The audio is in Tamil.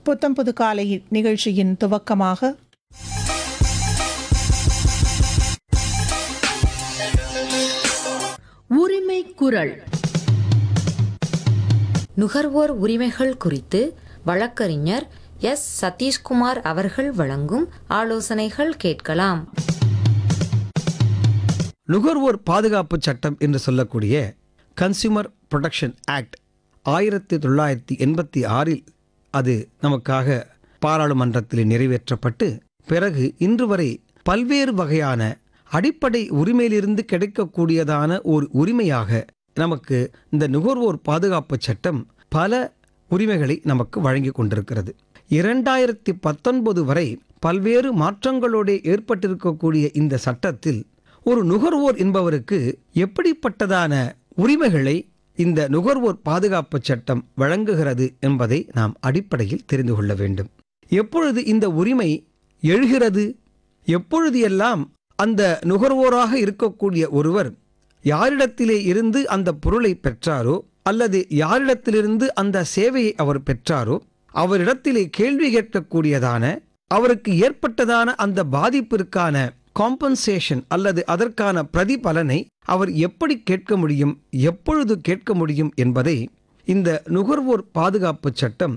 புத்தம்புது காலை நிகழ்ச்சியின் துவக்கமாக உரிமை குரல் நுகர்வோர் உரிமைகள் குறித்து வழக்கறிஞர் எஸ் சதீஷ்குமார் அவர்கள் வழங்கும் ஆலோசனைகள் கேட்கலாம் நுகர்வோர் பாதுகாப்பு சட்டம் என்று சொல்லக்கூடிய கன்சியூமர் ப்ரொடெக்ஷன் ஆக்ட் ஆயிரத்தி தொள்ளாயிரத்தி எண்பத்தி ஆறில் அது நமக்காக பாராளுமன்றத்தில் நிறைவேற்றப்பட்டு பிறகு இன்று வரை பல்வேறு வகையான அடிப்படை உரிமையிலிருந்து கிடைக்கக்கூடியதான ஒரு உரிமையாக நமக்கு இந்த நுகர்வோர் பாதுகாப்பு சட்டம் பல உரிமைகளை நமக்கு வழங்கி கொண்டிருக்கிறது இரண்டாயிரத்தி பத்தொன்பது வரை பல்வேறு மாற்றங்களோடு ஏற்பட்டிருக்கக்கூடிய இந்த சட்டத்தில் ஒரு நுகர்வோர் என்பவருக்கு எப்படிப்பட்டதான உரிமைகளை இந்த நுகர்வோர் பாதுகாப்பு சட்டம் வழங்குகிறது என்பதை நாம் அடிப்படையில் தெரிந்து கொள்ள வேண்டும் எப்பொழுது இந்த உரிமை எழுகிறது எப்பொழுது எல்லாம் அந்த நுகர்வோராக இருக்கக்கூடிய ஒருவர் யாரிடத்திலே இருந்து அந்த பொருளை பெற்றாரோ அல்லது யாரிடத்திலிருந்து அந்த சேவையை அவர் பெற்றாரோ அவரிடத்திலே கேள்வி கேட்கக்கூடியதான அவருக்கு ஏற்பட்டதான அந்த பாதிப்பிற்கான காம்பன்சேஷன் அல்லது அதற்கான பிரதிபலனை அவர் எப்படி கேட்க முடியும் எப்பொழுது கேட்க முடியும் என்பதை இந்த நுகர்வோர் பாதுகாப்பு சட்டம்